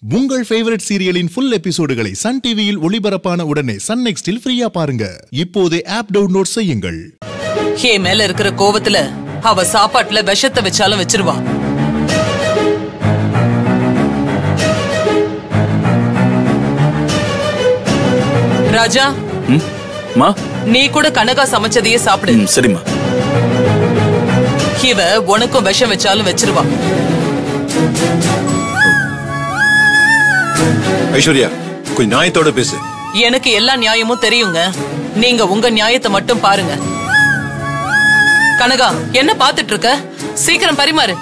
உங்கள் ஃபேவரட் சீரியலின் ஃபுல் எபிசோடுகளை சன் டிவியில் ஒளிபரப்பான உடனே சன் நெக்ஸ்டில் ஃப்ரீயா பாருங்க இப்போதே ஆப் டவுன்லோட் செய்யுங்கள் என் மேல இருக்கிற கோவத்துல அவ சாப்பாட்டுல விஷத்தை வச்சாலும் வச்சிருவா ராஜா ம் மா நீ கூட கனகா சமைச்சதையே சாப்பிடு ம் சரிம்மா இவ உனக்கும் விஷம் வச்சாலும் வச்சிருவா ஐஸ்வர்யா கொஞ்சம் நியாயத்தோட பேசு எனக்கு எல்லா நியாயமும் தெரியுங்க நீங்க உங்க நியாயத்தை மட்டும் பாருங்க கனகா என்ன பாத்துட்டு இருக்க சீக்கிரம் பரிமாறு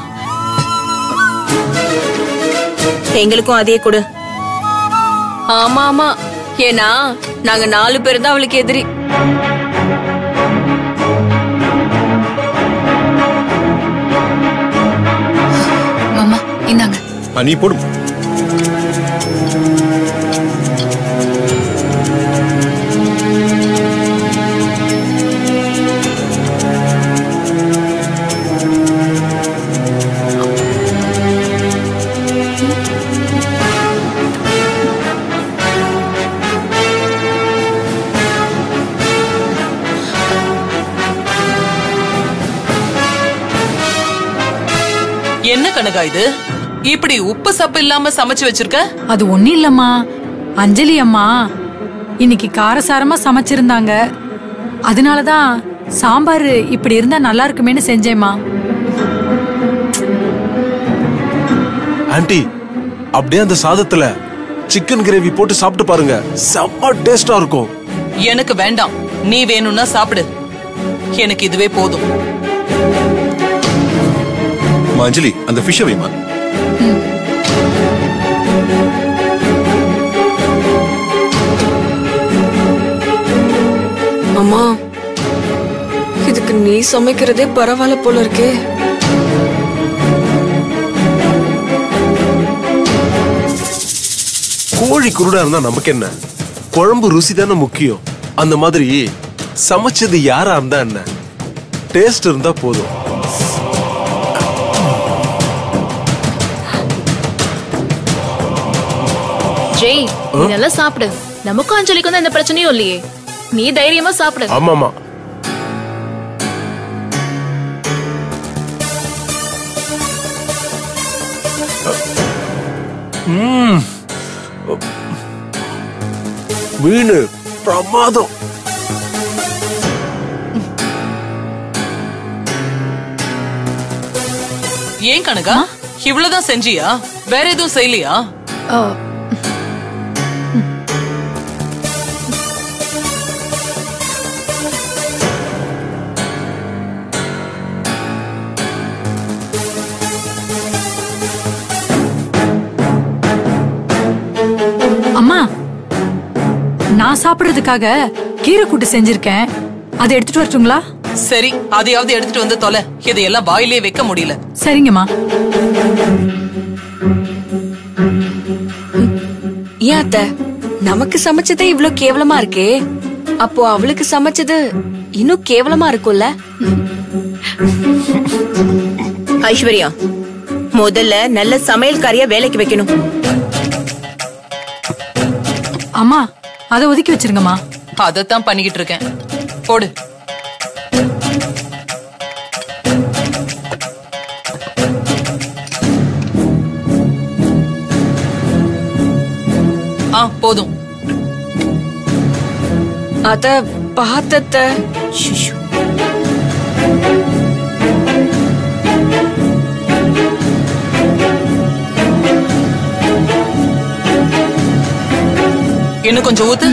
எங்களுக்கும் அதே கொடு ஆமா ஆமா ஏன்னா நாங்க நாலு பேர் தான் அவளுக்கு எதிரி மாமா இந்தாங்க ஆ, நீ போடும் என்ன கனகா இது இப்படி உப்பு சப்பு இல்லாம சமைச்சு வச்சிருக்க அது ஒண்ணும் இல்லம்மா அஞ்சலி அம்மா இன்னைக்கு காரசாரமா சமைச்சிருந்தாங்க அதனாலதான் சாம்பார் இப்படி இருந்தா நல்லா இருக்குமேன்னு செஞ்சேம்மா ஆன்ட்டி அப்படியே அந்த சாதத்துல சிக்கன் கிரேவி போட்டு சாப்பிட்டு பாருங்க செம்ம டேஸ்டா இருக்கும் எனக்கு வேண்டாம் நீ வேணும்னா சாப்பிடு எனக்கு இதுவே போதும் அம்மா, அஞ்சலி அந்த ஃபிஷ்ஷை வைமா அம்மா இதுக்கு நீ சமைக்கிறதே பரவாயில்ல போல இருக்கே கோழி குருடா இருந்தா நமக்கு என்ன குழம்பு ருசி தானே முக்கியம் அந்த மாதிரி சமைச்சது யாரா இருந்தா என்ன டேஸ்ட் இருந்தா போதும் ஜெய் நீ நல்லா சாப்பிடு நமக்கும் அஞ்சலிக்கும் தான் எந்த பிரச்சனையும் இல்லையே நீ தைரியமா சாப்பிடு ஆமாமா ம். மீனு பிரமாதம் ஏன் கனகா இவ்வளவுதான் செஞ்சியா வேற எதுவும் செய்யலையா அம்மா நான் சாப்பிடுறதுக்காக கீரை கூட்டு செஞ்சிருக்கேன் அதை எடுத்துட்டு வரட்டுங்களா சரி அதையாவது எடுத்துட்டு வந்து தொலை இதையெல்லாம் வாயிலே வைக்க முடியல சரிங்கம்மா ஏன் அத்த நமக்கு சமைச்சதே இவ்ளோ கேவலமா இருக்கே அப்போ அவளுக்கு சமைச்சது இன்னும் கேவலமா இருக்கும்ல ஐஸ்வர்யா முதல்ல நல்ல சமையல்காரிய வேலைக்கு வைக்கணும் அம்மா அதை ஒதுக்கி வச்சிருங்கம்மா அதைத்தான் பண்ணிக்கிட்டு இருக்கேன் போடு ஆ போதும் அத பார்த்தத்த இன்னும் கொஞ்சம் ஊத்து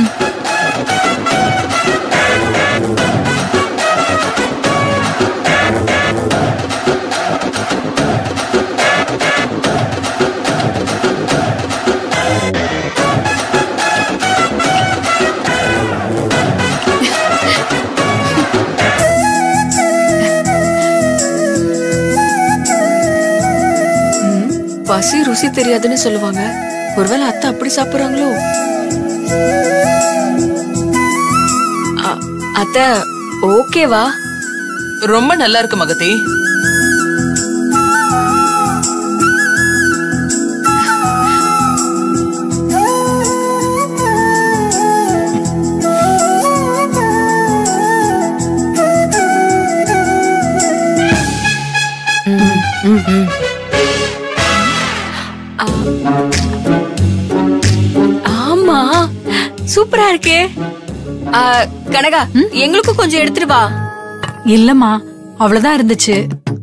பசி ருசி தெரியாதுன்னு சொல்லுவாங்க ஒருவேளை அத்தை அப்படி சாப்பிடுறாங்களோ அ- அத்த ஓகேவா ரொம்ப நல்லா இருக்கு மகதி ஆமா சூப்பரா இருக்கே ஆ, கனகா எங்களுக்கும் கொஞ்சம் எடுத்துட்டு வா இல்லம்மா அவ்வளவுதான் இருந்துச்சு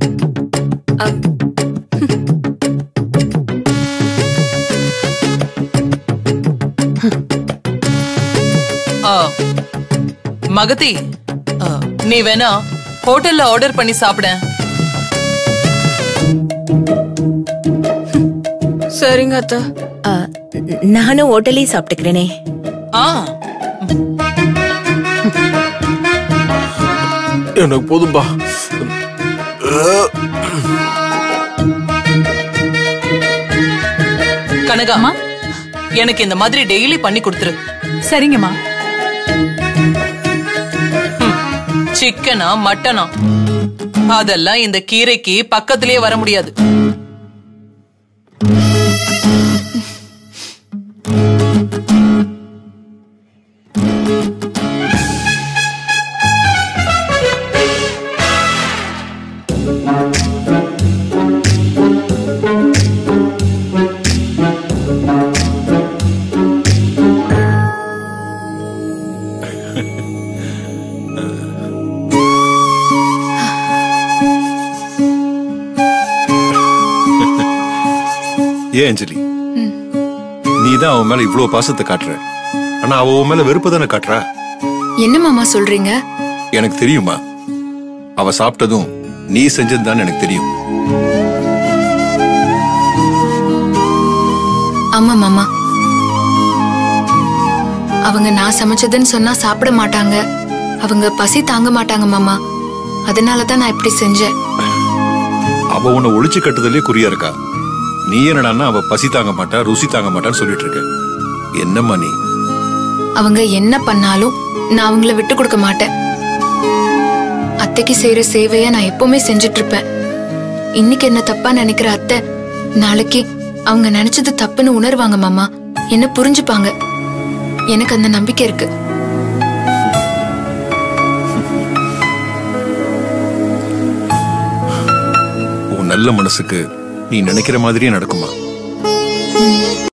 ஆ, மகதி ஆ, நீ வேணா ஹோட்டல்ல ஆர்டர் பண்ணி சாப்பிட சரிங்க அத்தை ஆ, நானும் ஹோட்டலே சாப்பிட்டுக்கிறேனே ஆ எனக்கு போதும்பா கனகா எனக்கு இந்த மாதிரி டெய்லி பண்ணி கொடுத்துரு சரிங்கம்மா சிக்கனா மட்டனா அதெல்லாம் இந்த கீரைக்கு பக்கத்திலேயே வர முடியாது ஏன் அஞ்சலி நீ தான் அவன் மேல இவ்வளவு பாசத்தை காட்டுற ஆனா அவ உன் மேல வெறுப்பு தானே காட்டுறா என்ன மாமா சொல்றீங்க எனக்கு தெரியுமா அவ சாப்பிட்டதும் நீ செஞ்சதுதான் எனக்கு தெரியும் ஆமா மாமா அவங்க நான் சமைச்சதுன்னு சொன்னா சாப்பிட மாட்டாங்க அவங்க பசி தாங்க மாட்டாங்க மாமா அதனால தான் நான் இப்படி செஞ்சேன் அவ உன்னை ஒளிச்சு கட்டுதலே குறியா இருக்கா நீ என்னடான்னா அவ பசி தாங்க மாட்டா ருசி தாங்க மாட்டான்னு சொல்லிட்டு இருக்க என்னம்மா நீ அவங்க என்ன பண்ணாலும் நான் அவங்கள விட்டு கொடுக்க மாட்டேன் அத்தைக்கு செய்யற சேவைய நான் எப்பவுமே செஞ்சுட்டு இருப்பேன் இன்னைக்கு என்ன தப்பா நினைக்கிற அத்தை நாளைக்கு அவங்க நினைச்சது தப்புன்னு உணர்வாங்க மாமா என்ன புரிஞ்சுப்பாங்க எனக்கு அந்த நம்பிக்கை இருக்கு உன் நல்ல மனசுக்கு நீ நினைக்கிற மாதிரியே நடக்குமா